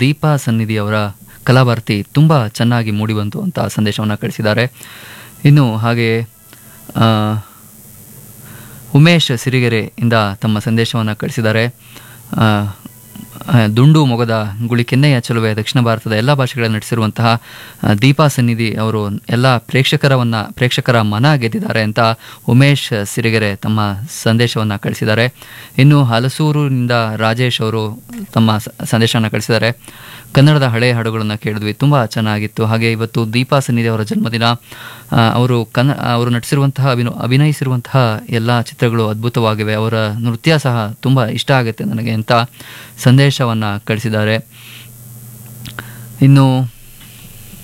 ದೀಪಾ ಸನ್ನಿಧಿ ಅವರ ಕಲಾಭಾರತಿ ತುಂಬ ಚೆನ್ನಾಗಿ ಮೂಡಿಬಂತು ಅಂತ ಸಂದೇಶವನ್ನು ಕಳಿಸಿದ್ದಾರೆ ಇನ್ನು ಹಾಗೆಯೇ ಆ, ಉಮೇಶ್ ಸಿರಿಗೆರೆಯಿಂದ ತಮ್ಮ ಸಂದೇಶವನ್ನು ಕಳಿಸಿದ್ದಾರೆ ಆ, ಆ, ದುಂಡು ಮೊಗದ ಗುಳಿ ಕೆನ್ನೆಯ ಚೆಲುವೆ ದಕ್ಷಿಣ ಭಾರತದ ಎಲ್ಲ ಭಾಷೆಗಳಲ್ಲಿ ನಟಿಸಿರುವಂತಹ ಆ, ದೀಪಾ ಸನ್ನಿಧಿ ಅವರು ಎಲ್ಲ ಪ್ರೇಕ್ಷಕರವನ್ನ ಪ್ರೇಕ್ಷಕರ ಮನ ಗೆದ್ದಿದ್ದಾರೆ ಅಂತ ಉಮೇಶ್ ಸಿರಿಗೆರೆ ತಮ್ಮ ಸಂದೇಶವನ್ನು ಕಳಿಸಿದ್ದಾರೆ ಇನ್ನು ಹಲಸೂರಿನಿಂದ ರಾಜೇಶ್ ಅವರು ತಮ್ಮ ಸ- ಸಂದೇಶವನ್ನು ಕಳಿಸಿದ್ದಾರೆ ಕನ್ನಡದ ಹಳೆಯ ಹಾಡುಗಳನ್ನು ಕೇಳಿದ್ವಿ ತುಂಬ ಚೆನ್ನಾಗಿತ್ತು ಹಾಗೆ ಇವತ್ತು ದೀಪಾ ಸನ್ನಿಧಿ ಅವರ ಜನ್ಮದಿನ ಆ, ಅವರು ಕನ್ನ ಅವರು ನಟಿಸಿರುವಂತಹ ಅಭಿನ ಅಭಿನಯಿಸಿರುವಂತಹ ಎಲ್ಲ ಚಿತ್ರಗಳು ಅದ್ಭುತವಾಗಿವೆ ಅವರ ನೃತ್ಯ ಸಹ ತುಂಬ ಇಷ್ಟ ಆಗುತ್ತೆ ನನಗೆ ಅಂತ ಸಂದೇಶವನ್ನು ಕಳಿಸಿದ್ದಾರೆ ಇನ್ನು